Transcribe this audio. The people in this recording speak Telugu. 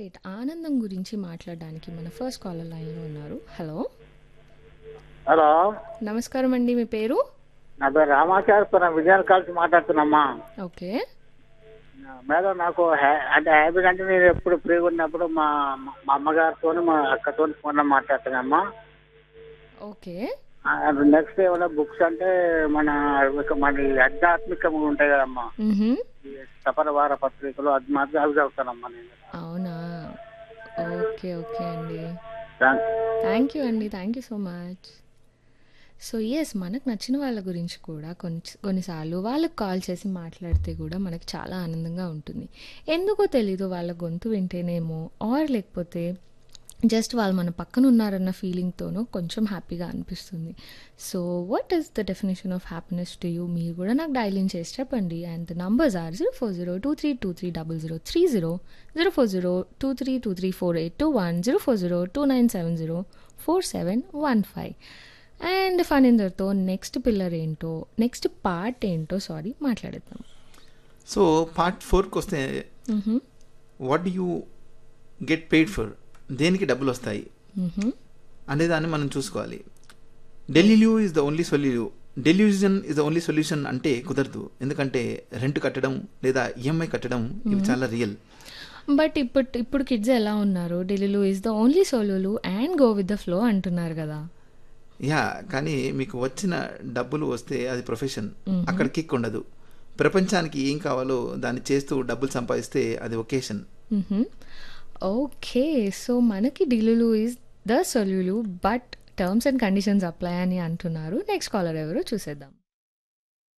రైట్ ఆనందం గురించి మాట్లాడడానికి మన ఫస్ట్ కాలర్ లైన్లో ఉన్నారు హలో హలో నమస్కారం అండి మీ పేరు నా పేరు రామాచార్యపురం విజయాన్ని కలిసి మాట్లాడుతున్నామ్మా ఓకే మేడం నాకు హ్యా- అంటే హ్యాబిట్ అంటే నేను ఎప్పుడు ఫ్రీగా ఉన్నప్పుడు మా మా అమ్మగారితో మా అక్కతో ఫోన్ మాట్లాడుతున్నామ్మా ఓకే నెక్స్ట్ ఏమైనా బుక్స్ అంటే మన ఇక మన ఈ ఆధ్యాత్మికంగా ఉంటాయి కదమ్మా మ్హూ. ఈ సఫర వార పత్రికలు అది మాత్రం అవి చదువుతానమ్మా నేను అవునా ఓకే ఓకే అండి థాంక్స్. థ్యాంక్ యూ అండి thank you so much so yes మనకు నచ్చిన వాళ్ళ గురించి కూడా కొన్ని కొన్నిసార్లు వాళ్ళకి కాల్ చేసి మాట్లాడితే కూడా మనకు చాలా ఆనందంగా ఉంటుంది ఎందుకో తెలీదు వాళ్ళ గొంతు వింటేనేమో ఆర్ లేకపోతే జస్ట్ వాళ్ళు మన పక్కన ఉన్నారన్న ఫీలింగ్తోనూ కొంచెం హ్యాపీగా అనిపిస్తుంది so what is the definition of happiness to you మీరు కూడా నాకు డైలింగ్ చేసి చెప్పండి and the numbers are zero four zero two three two three double zero three zero zero four zero two three two three four eight two one zero four zero two nine seven zero four seven one five and ఫనిందర్తో నెక్స్ట్ పిల్లర్ ఏంటో నెక్స్ట్ పార్ట్ ఏంటో సారీ మాట్లాడేద్దాం సో పార్ట్ ఫోర్కి వస్తే what you get paid for దేనికి డబ్బులు వస్తాయి అనే దాన్ని మనం చూసుకోవాలి delulu is the only solulu delusion is the only solution అంటే కుదరదు ఎందుకంటే రెంట్ కట్టడం లేదా ఈఎంఐ కట్టడం ఇవి చాలా రియల్ బట్ ఇప్పుడు ఇప్పుడు కిడ్స్ ఎలా ఉన్నారు ఢిల్లీలో is the only solulu and go with the flow అంటున్నారు కదా యా కానీ మీకు వచ్చిన డబ్బులు వస్తే అది ప్రొఫెషన్ అక్కడ కిక్ ఉండదు ప్రపంచానికి ఏం కావాలో దాన్ని చేస్తూ డబ్బులు సంపాదిస్తే అది ఒకేషన్ ఓకే సో మనకి ఢిల్లీలో is the solulu but terms and conditions apply అని అంటున్నారు నెక్స్ట్ కాలర్ ఎవరో చూసేద్దాం